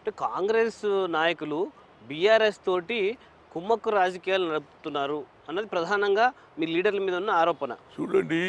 అంటే కాంగ్రెస్ నాయకులు బీఆర్ఎస్ తోటి కుమ్మక్కు రాజకీయాలు నడుపుతున్నారు అన్నది ప్రధానంగా మీ లీడర్ల మీద ఉన్న ఆరోపణ చూడండి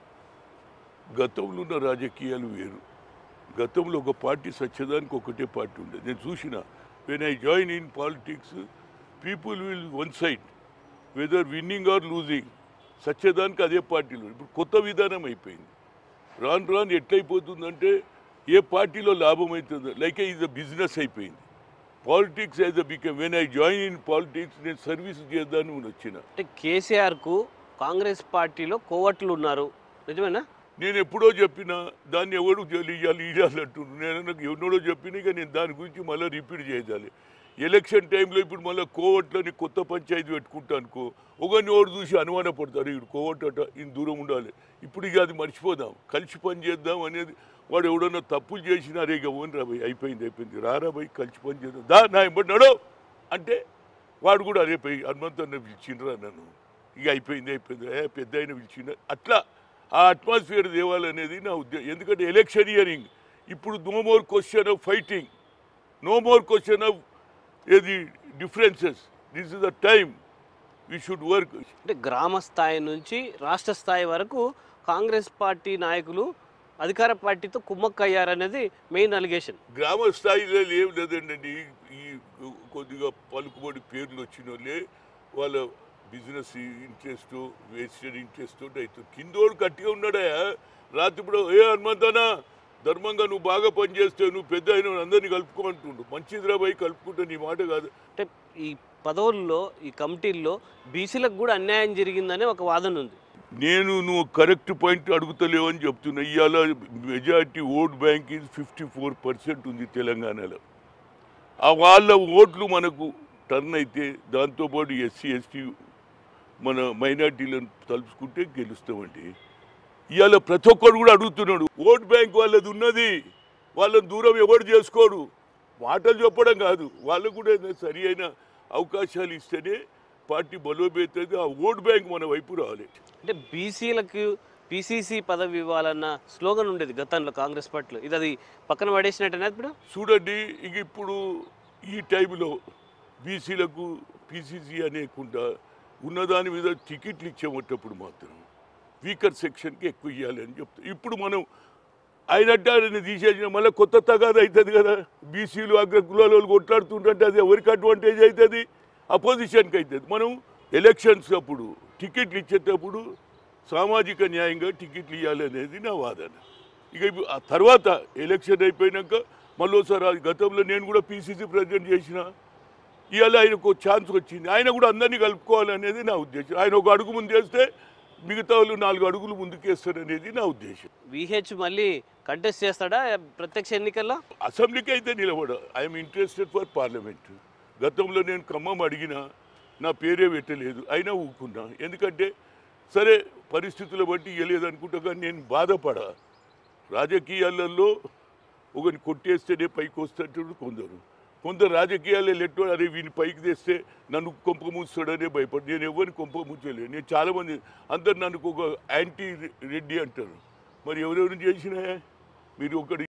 గతంలో ఉన్న రాజకీయాలు వేరు గతంలో ఒక పార్టీ సత్యదానికి ఒకటే పార్టీ ఉండేది నేను చూసిన when I join in politics people will one side whether winning or losing సత్యదానికి అదే పార్టీలో ఇప్పుడు కొత్త విధానం అయిపోయింది రాను రాను ఎట్లయిపోతుందంటే ఏ పార్టీలో లాభం అవుతుందో లైక్ ఇది బిజినెస్ అయిపోయింది politics as a become when I join in politics నేను సర్వీస్ చేద్దామని వచ్చిన అంటే కేసీఆర్కు కాంగ్రెస్ పార్టీలో కోవట్లు ఉన్నారు నిజమేనా నేను ఎప్పుడో చెప్పినా దాన్ని ఎవడు ఇవ్వాలి ఇవ్వాలి అంటుండ్రు నేను నాకు ఎవడో చెప్పిన ఇక నేను దాని గురించి మళ్ళీ రిపీట్ చేయాలి ఎలక్షన్ టైంలో ఇప్పుడు మళ్ళీ కోవట్లని కొత్త పంచాయతీ పెట్టుకుంటా అనుకో ఒకరిని ఎవరు చూసి అనుమానపడతారు ఇప్పుడు కోవట్ అట ఈయన దూరం ఉండాలి ఇప్పుడు ఇక అది మర్చిపోదాం కలిసి పని చేద్దాం అనేది వాడు ఎవడన్నా తప్పులు చేసినా రే ఇక ఓన్ రా భయ్ అయిపోయింది అయిపోయింది రారా భయ్ కలిసి పని చేద్దాం దా నా ఎంబడి నడో అంటే వాడు కూడా అరే పోయి హనుమంతన్న పిలిచిండ్రా నన్ను ఇక అయిపోయింది అయిపోయింది ఏ పెద్ద అయిన పిలిచిండ్రా అట్లా ఆ అట్మాస్ఫియర్ తేవాలనేది నా ఉద్దేశం ఎందుకంటే ఎలక్షన్ ఇయరింగ్ ఇప్పుడు no more question of fighting no more question of ఏది differences this is the time we should work అంటే గ్రామ స్థాయి నుంచి రాష్ట్ర స్థాయి వరకు కాంగ్రెస్ పార్టీ నాయకులు అధికార పార్టీతో కుమ్మక్కు అయ్యారనేది మెయిన్ అలిగేషన్ గ్రామ స్థాయిలో ఏం లేదండి ఈ కొద్దిగా పలుకుబడి పేర్లు వచ్చిన వాళ్ళే వాళ్ళ బిజినెస్ ఇంట్రెస్ట్ వేస్టెడ్ ఇంట్రెస్ట్ అవుతుంది కిందోడు గట్టిగా ఉన్నాడా రాత్రి ఇప్పుడు ఏ హనుమంతానా ధర్మంగా నువ్వు బాగా పనిచేస్తే నువ్వు పెద్ద అయిన అందరినీ కలుపుకో అంటుండు మంచిదిరా పోయి కలుపుకుంటే నీ మాట కాదు అంటే ఈ పదవుల్లో ఈ కమిటీల్లో బీసీలకు కూడా అన్యాయం జరిగిందనే ఒక వాదన ఉంది నేను నువ్వు కరెక్ట్ పాయింట్ అడుగుతలేవు అని చెప్తున్నా ఇవాళ మెజారిటీ ఓట్ బ్యాంక్ ఇది ఫిఫ్టీ ఫోర్ పర్సెంట్ ఉంది తెలంగాణలో ఆ వాళ్ళ ఓట్లు మనకు టర్న్ అయితే దాంతోపాటు ఎస్సీ ఎస్టీ మన మైనార్టీలను తలుచుకుంటే గెలుస్తామండి ఇవాళ ప్రతి ఒక్కరు కూడా అడుగుతున్నాడు ఓట్ బ్యాంక్ వాళ్ళది ఉన్నది వాళ్ళని దూరం ఎవడు చేసుకోడు మాటలు చెప్పడం కాదు వాళ్ళకు కూడా ఏదైనా సరి అయిన అవకాశాలు ఇస్తేనే పార్టీ బలోపేతుంది ఆ ఓట్ బ్యాంక్ మన వైపు రావాలి అంటే బీసీలకు పీసీసీ పదవి ఇవ్వాలన్న స్లోగన్ ఉండేది గతంలో కాంగ్రెస్ పార్టీలో ఇది అది పక్కన పడేసినట్టేనా ఇప్పుడు చూడండి ఇక ఇప్పుడు ఈ టైంలో బీసీలకు పీసీసీ అనేకుండా ఉన్నదాని మీద టికెట్లు ఇచ్చేటప్పుడు మాత్రం వీకర్ సెక్షన్కి ఎక్కువ ఇవ్వాలి అని చెప్తారు ఇప్పుడు మనం అయినట్టు ఆయన తీసేసిన మళ్ళీ కొత్త తగాద అవుతుంది కదా బీసీలు అగ్ర కులాల వాళ్ళు కొట్లాడుతుంటే అది ఎవరికి అడ్వాంటేజ్ అవుతుంది అపోజిషన్కి అవుతుంది మనం ఎలక్షన్స్ అప్పుడు టికెట్లు ఇచ్చేటప్పుడు సామాజిక న్యాయంగా టికెట్లు ఇవ్వాలి అనేది నా వాదన ఇక ఇప్పుడు ఆ తర్వాత ఎలక్షన్ అయిపోయినాక మళ్ళీ ఒకసారి ఆ గతంలో నేను కూడా పీసీసీ ప్రెసిడెంట్ చేసిన ఇవాళ ఆయనకు ఛాన్స్ వచ్చింది ఆయన కూడా అందరినీ కలుపుకోవాలనేది నా ఉద్దేశం ఆయన ఒక అడుగు ముందు వేస్తే మిగతా వాళ్ళు నాలుగు అడుగులు ముందుకేస్తారనేది నా ఉద్దేశం విహెచ్ మళ్ళీ కంటెస్ట్ చేస్తాడా ప్రత్యక్ష ఎన్నికల్లో అసెంబ్లీకి అయితే నిలబడ ఐఎమ్ ఇంట్రెస్టెడ్ ఫర్ పార్లమెంట్ గతంలో నేను ఖమ్మం అడిగినా నా పేరే పెట్టలేదు అయినా ఊకున్నా ఎందుకంటే సరే పరిస్థితుల బట్టి ఇవ్వలేదు అనుకుంటా కానీ నేను బాధపడా రాజకీయాలలో ఒకరిని కొట్టేస్తేనే పైకి వస్తుంటాడు కొందరు కొందరు రాజకీయాల్లో లెట్టు అరే వీని పైకి తెస్తే నన్ను కొంప మూస్తాడనే భయపడి నేను ఎవరిని కొంప ముంచలేదు నేను చాలామంది అందరు నన్ను ఒక యాంటీ రెడ్డి అంటారు మరి ఎవరెవరిని చేసినా మీరు ఒకటి